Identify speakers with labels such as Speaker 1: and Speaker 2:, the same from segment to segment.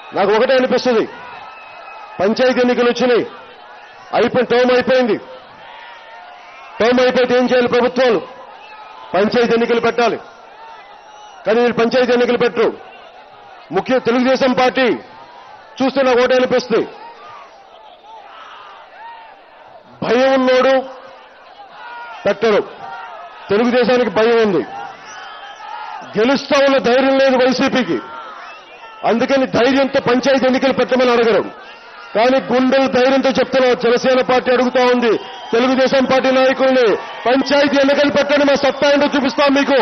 Speaker 1: నాకు ఒకటే అనిపిస్తుంది పంచాయతీ ఎన్నికలు వచ్చినాయి అయిపోయి టర్మ్ అయిపోయింది టర్మ్ అయిపోతే ఏం చేయాలి ప్రభుత్వాలు పంచాయతీ ఎన్నికలు పెట్టాలి కానీ వీళ్ళు పంచాయతీ ఎన్నికలు పెట్టరు ముఖ్య తెలుగుదేశం పార్టీ చూస్తే నాకు ఒకటే అనిపిస్తుంది భయం ఉన్నోడు పెట్టరు తెలుగుదేశానికి భయం ఉంది గెలుస్తా ఉన్న ధైర్యం లేదు వైసీపీకి అందుకని ధైర్యంతో పంచాయతీ ఎన్నికలు పెట్టమని అడగరు కానీ గుండెలు ధైర్యంతో చెప్తున్నారు జనసేన పార్టీ అడుగుతా ఉంది తెలుగుదేశం పార్టీ నాయకుల్ని పంచాయతీ ఎన్నికలు పెట్టండి మా సత్తా ఏంటో చూపిస్తాం మీకు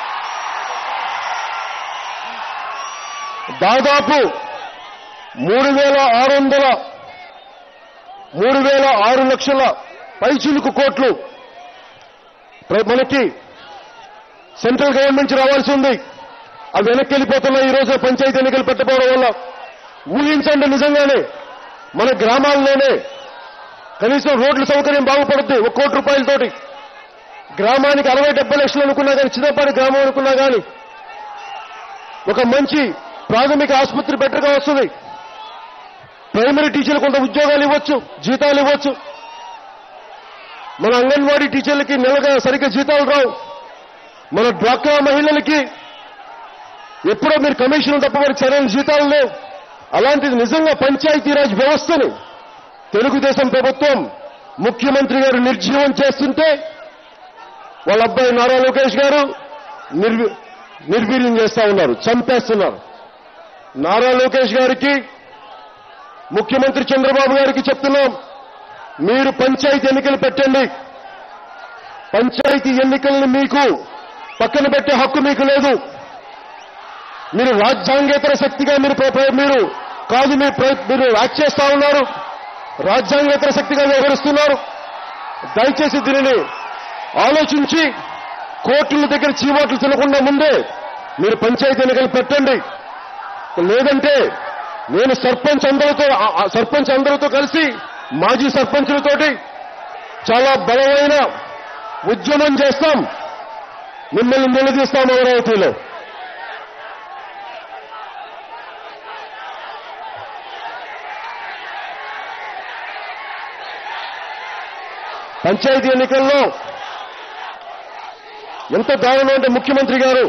Speaker 1: దాదాపు మూడు వేల ఆరు వందల మూడు వేల ఆరు లక్షల పైచిలుకు కోట్లు ప్ర- మనకి సెంట్రల్ గవర్నమెంట్ నుంచి రావాల్సి ఉంది అవి వెనక్కి వెళ్ళిపోతున్నాయి ఈ రోజు పంచాయతీ ఎన్నికలు పెట్టకపోవడం వల్ల ఊహించండి నిజంగానే మన గ్రామాల్లోనే కనీసం రోడ్ల సౌకర్యం బాగుపడుద్ది ఒక కోటి రూపాయలతోటి గ్రామానికి అరవై డెబ్బై లక్షలు అనుకున్నా కానీ చిన్నపాటి గ్రామం అనుకున్నా కానీ ఒక మంచి ప్రాథమిక ఆసుపత్రి బెటర్గా వస్తుంది ప్రైమరీ టీచర్లు కొంత ఉద్యోగాలు ఇవ్వచ్చు జీతాలు ఇవ్వచ్చు మన అంగన్వాడీ టీచర్లకి నెలగా సరిగ్గా జీతాలు రావు మన డ్వాక్రా మహిళలకి ఎప్పుడో మీరు కమిషన్ తప్ప వారికి సరైన జీతాలు లేవు అలాంటిది నిజంగా పంచాయతీరాజ్ వ్యవస్థను తెలుగుదేశం ప్రభుత్వం ముఖ్యమంత్రి గారు నిర్జీవం చేస్తుంటే వాళ్ళ అబ్బాయి నారా లోకేష్ గారు నిర్వి నిర్వీర్యం చేస్తా ఉన్నారు చంపేస్తున్నారు నారా లోకేష్ గారికి ముఖ్యమంత్రి చంద్రబాబు గారికి చెప్తున్నాం మీరు పంచాయతీ ఎన్నికలు పెట్టండి పంచాయతీ ఎన్నికల్ని మీకు పక్కన పెట్టే హక్కు మీకు లేదు మీరు రాజ్యాంగేతర శక్తిగా మీరు ప్ర- ప్ర- మీరు కాదు మీరు ప్ర- మీరు యాక్ట్ చేస్తా ఉన్నారు రాజ్యాంగేతర శక్తిగా వ్యవహరిస్తున్నారు దయచేసి దీనిని ఆలోచించి కోర్టుల దగ్గర చీవాట్లు తినకుండా ముందే మీరు పంచాయతీ ఎన్నికలు పెట్టండి లేదంటే నేను సర్పంచ్ అందరితో ఆ- ఆ సర్పంచ్ అందరితో కలిసి మాజీ సర్పంచులతోటి చాలా బలమైన ఉద్యమం చేస్తాం మిమ్మల్ని నిలదీస్తాం అమరావతిలో పంచాయతీ ఎన్నికల్లో ఎంత దారుణం అంటే ముఖ్యమంత్రి గారు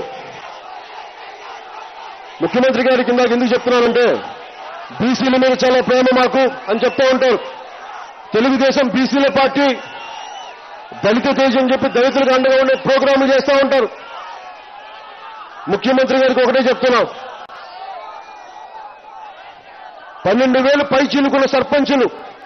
Speaker 1: ముఖ్యమంత్రి గారి కింద ఎందుకు చెప్తున్నానంటే బీసీల మీద చాలా ప్రేమ మాకు అని చెప్తూ ఉంటారు తెలుగుదేశం బీసీల పార్టీ దళిత తేజ్ అని చెప్పి దళితులకు అండగా ఉండే ప్రోగ్రాములు చేస్తూ ఉంటారు ముఖ్యమంత్రి గారికి ఒకటే చెప్తున్నాం పన్నెండు వేలు పై చిలుకున్న సర్పంచులు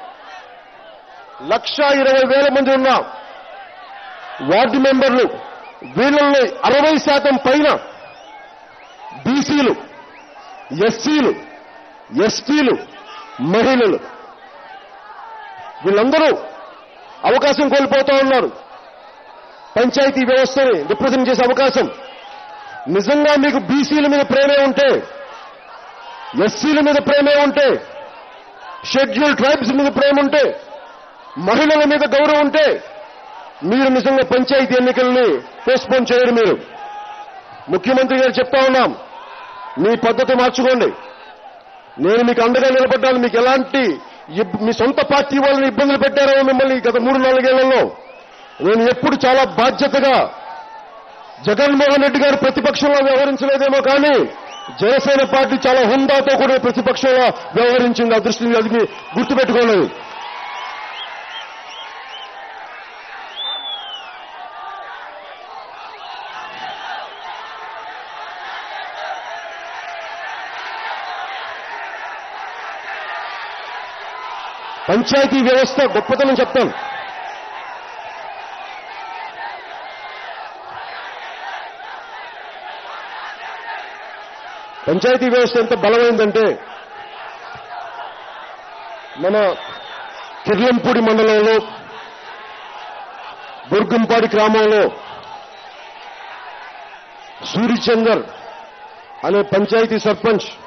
Speaker 1: లక్ష ఇరవై వేల మంది ఉన్న వార్డు మెంబర్లు వీళ్ళల్లో అరవై శాతం పైన బీసీలు ఎస్సీలు ఎస్టీలు మహిళలు వీళ్ళందరూ అవకాశం కోల్పోతా ఉన్నారు పంచాయతీ వ్యవస్థని రిప్రజెంట్ చేసే అవకాశం నిజంగా మీకు బీసీల మీద ప్రేమే ఉంటే ఎస్సీల మీద ప్రేమే ఉంటే షెడ్యూల్ ట్రైబ్స్ మీద ప్రేమ ఉంటే మహిళల మీద గౌరవం ఉంటే మీరు నిజంగా పంచాయతీ ఎన్నికల్ని పోస్ట్పోన్ చేయరు మీరు ముఖ్యమంత్రి గారు చెప్తా ఉన్నాం మీ పద్ధతి మార్చుకోండి నేను మీకు అండగా నిలబడ్డాను మీకు ఎలాంటి ఇబ్- మీ సొంత పార్టీ వాళ్ళని ఇబ్బందులు పెట్టారో మిమ్మల్ని గత మూడు నాలుగేళ్లలో నేను ఎప్పుడు చాలా బాధ్యతగా జగన్మోహన్ రెడ్డి గారు ప్రతిపక్షంలో వ్యవహరించలేదేమో కానీ జనసేన పార్టీ చాలా హుందాతో కూడా ప్రతిపక్షంలో వ్యవహరించింది ఆ దృష్టిని అది మీ- గుర్తుపెట్టుకోలేదు పంచాయతీ వ్యవస్థ గొప్పతనం చెప్తాను పంచాయతీ వ్యవస్థ ఎంత బలమైందంటే మన కిర్లంపూడి మండలంలో దుర్గంపాడి గ్రామంలో సూర్యచందర్ అనే పంచాయతీ సర్పంచ్